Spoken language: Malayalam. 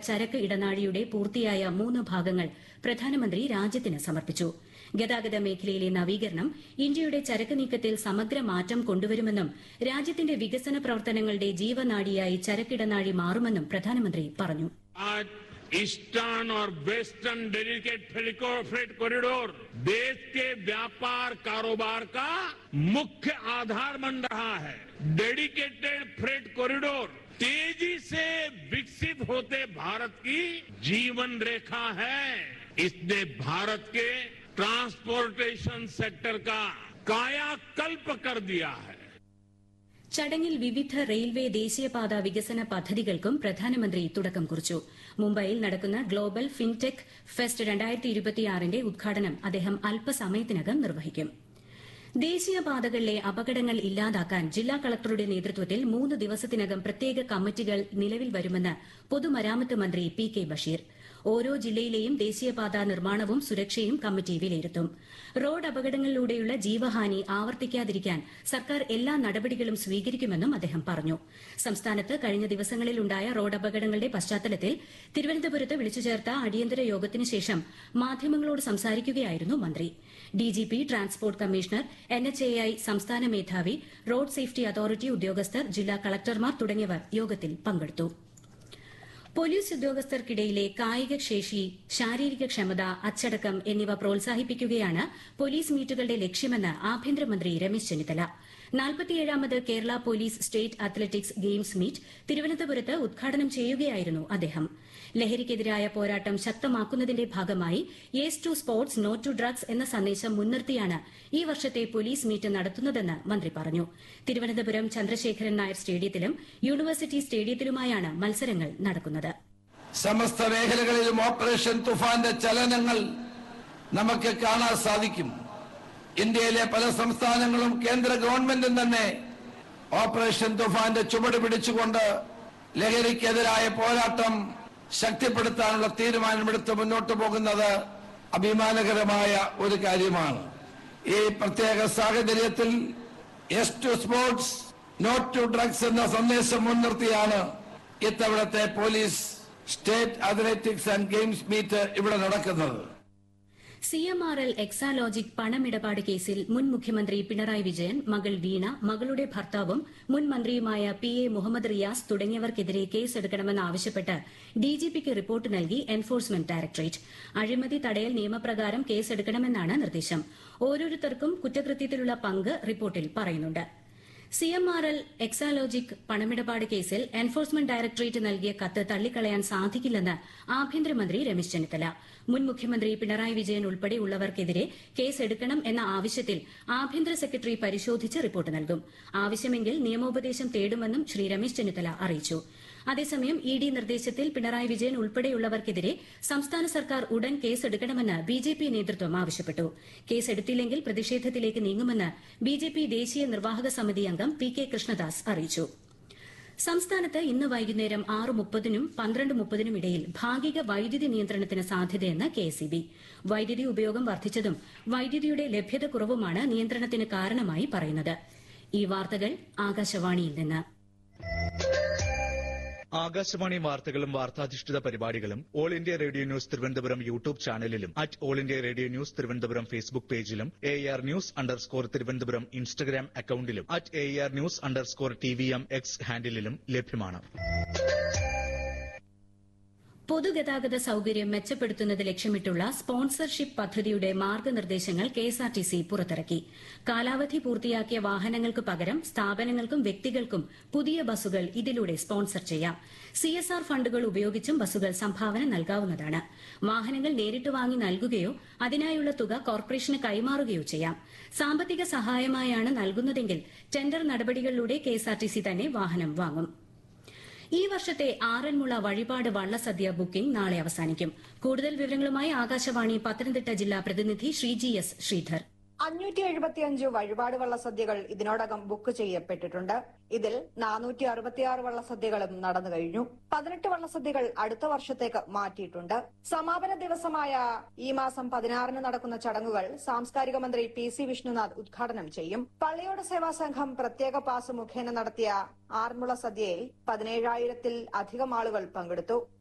ചരക്ക് ഇടനാഴിയുടെ പൂർത്തിയായ മൂന്ന് ഭാഗങ്ങൾ പ്രധാനമന്ത്രി രാജ്യത്തിന് സമർപ്പിച്ചു ഗതാഗത മേഖലയിലെ നവീകരണം ഇന്ത്യയുടെ ചരക്ക് നീക്കത്തിൽ സമഗ്ര മാറ്റം കൊണ്ടുവരുമെന്നും രാജ്യത്തിന്റെ വികസന പ്രവർത്തനങ്ങളുടെ ജീവനാഡിയായി ചരക്കിടനാഴി മാറുമെന്നും പ്രധാനമന്ത്രി പറഞ്ഞു आज ईस्टर्न और वेस्टर्न डेडिकेट फ्रेट कॉरिडोर देश के व्यापार कारोबार का मुख्य आधार बन रहा है डेडिकेटेड फ्रेट कॉरिडोर तेजी से विकसित होते भारत की जीवन रेखा है इसने भारत के ट्रांसपोर्टेशन सेक्टर का कायाकल्प कर दिया है ചടങ്ങിൽ വിവിധ റെയിൽവേ ദേശീയപാത വികസന പദ്ധതികൾക്കും പ്രധാനമന്ത്രി തുടക്കം കുറിച്ചു മുംബൈയിൽ നടക്കുന്ന ഗ്ലോബൽ ഫിൻടെക് ഫെസ്റ്റ് രണ്ടായിരത്തി ഇരുപത്തിയാറിന്റെ ഉദ്ഘാടനം അദ്ദേഹം അല്പസമയത്തിനകം നിർവഹിക്കും ദേശീയപാതകളിലെ അപകടങ്ങൾ ഇല്ലാതാക്കാൻ ജില്ലാ കളക്ടറുടെ നേതൃത്വത്തിൽ മൂന്ന് ദിവസത്തിനകം പ്രത്യേക കമ്മിറ്റികൾ നിലവിൽ വരുമെന്ന് പൊതുമരാമത്ത് മന്ത്രി പി കെ ബഷീർ ഓരോ ജില്ലയിലെയും ദേശീയപാത നിർമ്മാണവും സുരക്ഷയും കമ്മിറ്റി വിലയിരുത്തും റോഡ് അപകടങ്ങളിലൂടെയുള്ള ജീവഹാനി ആവർത്തിക്കാതിരിക്കാൻ സർക്കാർ എല്ലാ നടപടികളും സ്വീകരിക്കുമെന്നും അദ്ദേഹം പറഞ്ഞു സംസ്ഥാനത്ത് കഴിഞ്ഞ ദിവസങ്ങളിലുണ്ടായ റോഡ് അപകടങ്ങളുടെ പശ്ചാത്തലത്തിൽ തിരുവനന്തപുരത്ത് വിളിച്ചു ചേർത്ത അടിയന്തര യോഗത്തിന് ശേഷം മാധ്യമങ്ങളോട് സംസാരിക്കുകയായിരുന്നു മന്ത്രി ഡിജിപി ട്രാൻസ്പോർട്ട് കമ്മീഷണർ എൻഎച്ച്എഐ സംസ്ഥാന മേധാവി റോഡ് സേഫ്റ്റി അതോറിറ്റി ഉദ്യോഗസ്ഥർ ജില്ലാ കളക്ടർമാർ തുടങ്ങിയവർ യോഗത്തിൽ പങ്കെടുത്തു പോലീസ് ഉദ്യോഗസ്ഥർക്കിടയിലെ കായിക ശേഷി ശാരീരിക ക്ഷമത അച്ചടക്കം എന്നിവ പ്രോത്സാഹിപ്പിക്കുകയാണ് പോലീസ് മീറ്റുകളുടെ ലക്ഷ്യമെന്ന് ആഭ്യന്തരമന്ത്രി രമേശ് ചെന്നിത്തല നാൽപ്പത്തിയേഴാമത് Kerala police state athletics games meet തിരുവനന്തപുരത്ത് ഉദ്ഘാടനം ചെയ്യുകയായിരുന്നു അദ്ദേഹം ലഹരിക്കെതിരായ പോരാട്ടം ശക്തമാക്കുന്നതിന്റെ ഭാഗമായി yes to sports no to drugs എന്ന സന്ദേശം മുൻനിർത്തിയാണ് ഈ വർഷത്തെ പോലീസ് മീറ്റ് നടത്തുന്നതെന്ന് മന്ത്രി പറഞ്ഞു തിരുവനന്തപുരം ചന്ദ്രശേഖരൻ നായർ സ്റ്റേഡിയത്തിലും യൂണിവേഴ്സിറ്റി സ്റ്റേഡിയത്തിലുമായാണ് മത്സരങ്ങൾ നടക്കുന്നത് സമസ്ത മേഖലകളിലും ഓപ്പറേഷൻ തുഫാന്റെ ചലനങ്ങൾ നമുക്ക് കാണാൻ സാധിക്കും ഇന്ത്യയിലെ പല സംസ്ഥാനങ്ങളും കേന്ദ്ര ഗവൺമെന്റും തന്നെ ഓപ്പറേഷൻ തുഫാന്റെ ചുവട് പിടിച്ചുകൊണ്ട് ലഹരിക്കെതിരായ പോരാട്ടം ശക്തിപ്പെടുത്താനുള്ള തീരുമാനമെടുത്ത് മുന്നോട്ട് പോകുന്നത് അഭിമാനകരമായ ഒരു കാര്യമാണ് ഈ പ്രത്യേക സാഹചര്യത്തിൽ yes to sports not to drugs എന്ന സന്ദേശം മുൻനിർത്തിയാണ് ഇത്തവണത്തെ police state athletics and games meet ഇവിടെ നടക്കുന്നത് C M R L Exalogic പണമിടപാട് കേസിൽ മുൻ മുഖ്യമന്ത്രി പിണറായി വിജയൻ മകൾ വീണ മകളുടെ ഭർത്താവും മുൻ മന്ത്രിയുമായ പി എ മുഹമ്മദ് റിയാസ് തുടങ്ങിയവർക്കെതിരെ കേസെടുക്കണമെന്നാവശ്യപ്പെട്ട് ഡിജിപിക്ക് റിപ്പോർട്ട് നൽകി എൻഫോഴ്സ്മെന്റ് ഡയറക്ടറേറ്റ് അഴിമതി തടയൽ നിയമപ്രകാരം കേസെടുക്കണമെന്നാണ് നിർദ്ദേശം ഓരോരുത്തർക്കും കുറ്റകൃത്യത്തിലുള്ള പങ്ക് റിപ്പോർട്ടിൽ പറയുന്നുണ്ട് C M R L Exalogic പണമിടപാട് കേസിൽ എൻഫോഴ്സ്മെന്റ് ഡയറക്ടറേറ്റ് നൽകിയ കത്ത് തള്ളിക്കളയാൻ സാധിക്കില്ലെന്ന് ആഭ്യന്തരമന്ത്രി രമേശ് ചെന്നിത്തല മുൻ മുഖ്യമന്ത്രി പിണറായി വിജയൻ ഉൾപ്പെടെയുള്ളവർക്കെതിരെ കേസെടുക്കണം എന്ന ആവശ്യത്തിൽ ആഭ്യന്തര സെക്രട്ടറി പരിശോധിച്ച് റിപ്പോർട്ട് നൽകും ആവശ്യമെങ്കിൽ നിയമോപദേശം തേടുമെന്നും ശ്രീ രമേശ് ചെന്നിത്തല അറിയിച്ചു അതേസമയം ഇ ഡി നിർദ്ദേശത്തിൽ പിണറായി വിജയൻ ഉൾപ്പെടെയുള്ളവർക്കെതിരെ സംസ്ഥാന സർക്കാർ ഉടൻ കേസെടുക്കണമെന്ന് ബി ജെ പി നേതൃത്വം ആവശ്യപ്പെട്ടു കേസെടുത്തില്ലെങ്കിൽ പ്രതിഷേധത്തിലേക്ക് നീങ്ങുമെന്ന് ബി ജെ പി ദേശീയ നിർവാഹക സമിതി അംഗം പി കെ കൃഷ്ണദാസ് അറിയിച്ചു സംസ്ഥാനത്ത് ഇന്ന് വൈകുന്നേരം ആറ് മുപ്പതിനും പന്ത്രണ്ട് മുപ്പതിനും ഇടയിൽ ഭാഗിക വൈദ്യുതി നിയന്ത്രണത്തിന് സാധ്യതയെന്ന് കെ എസ് ബി വൈദ്യുതി ഉപയോഗം വർദ്ധിച്ചതും വൈദ്യുതിയുടെ ലഭ്യത കുറവുമാണ് നിയന്ത്രണത്തിന് കാരണമായി പറയുന്നത് ഈ വാർത്തകൾ ആകാശവാണിയിൽ നിന്ന് ആകാശവാണി വാർത്തകളും വാർത്താധിഷ്ഠിത പരിപാടികളും all India radio news Thiruvananthapuram YouTube ചാനലിലും at all India radio news Thiruvananthapuram Facebook പേജിലും A R news underscore Thiruvananthapuram Instagram അക്കൌണ്ടിലും at A R news underscore T V M X ഹാൻഡിലും ലഭ്യമാണ് പൊതുഗതാഗത സൌകര്യം മെച്ചപ്പെടുത്തുന്നത് ലക്ഷ്യമിട്ടുള്ള സ്പോൺസർഷിപ്പ് പദ്ധതിയുടെ മാർഗനിർദ്ദേശങ്ങൾ കെഎസ്ആർടിസി പുറത്തിറക്കി കാലാവധി പൂർത്തിയാക്കിയ വാഹനങ്ങൾക്ക് പകരം സ്ഥാപനങ്ങൾക്കും വ്യക്തികൾക്കും പുതിയ ബസ്സുകൾ ഇതിലൂടെ സ്പോൺസർ ചെയ്യാം സിഎസ്ആർ ഫണ്ടുകൾ ഉപയോഗിച്ചും ബസ്സുകൾ സംഭാവന നൽകാവുന്നതാണ് വാഹനങ്ങൾ നേരിട്ട് വാങ്ങി നൽകുകയോ അതിനായുള്ള തുക കോർപ്പറേഷന് കൈമാറുകയോ ചെയ്യാം സാമ്പത്തിക സഹായമായാണ് നൽകുന്നതെങ്കിൽ ടെൻഡർ നടപടികളിലൂടെ കെഎസ്ആർടിസി തന്നെ വാഹനം വാങ്ങും ഈ വർഷത്തെ ആറന്മുള വഴിപാട് വള്ളസദ്യ ബുക്കിംഗ് നാളെ അവസാനിക്കും കൂടുതൽ വിവരങ്ങളുമായി ആകാശവാണി പത്തനംതിട്ട ജില്ലാ പ്രതിനിധി ശ്രീജി എസ് ശ്രീധർ അഞ്ഞൂറ്റി എഴുപത്തിയഞ്ച് വഴിപാട് വള്ളസദ്യകൾ ഇതിനോടകം ബുക്ക് ചെയ്യപ്പെട്ടിട്ടുണ്ട് ഇതിൽ നാനൂറ്റി അറുപത്തിയാറ് വള്ളസദ്യകളും നടന്നു കഴിഞ്ഞു പതിനെട്ട് വള്ളസദ്യകൾ അടുത്ത വർഷത്തേക്ക് മാറ്റിയിട്ടുണ്ട് സമാപന ദിവസമായ ഈ മാസം പതിനാറിന് നടക്കുന്ന ചടങ്ങുകൾ സാംസ്കാരിക മന്ത്രി പി സി വിഷ്ണുനാഥ് ഉദ്ഘാടനം ചെയ്യും പള്ളിയോട് സേവാ സംഘം പ്രത്യേക പാസ് മുഖേന നടത്തിയ ആറന്മുള സദ്യയിൽ പതിനേഴായിരത്തിൽ അധികം ആളുകൾ പങ്കെടുത്തു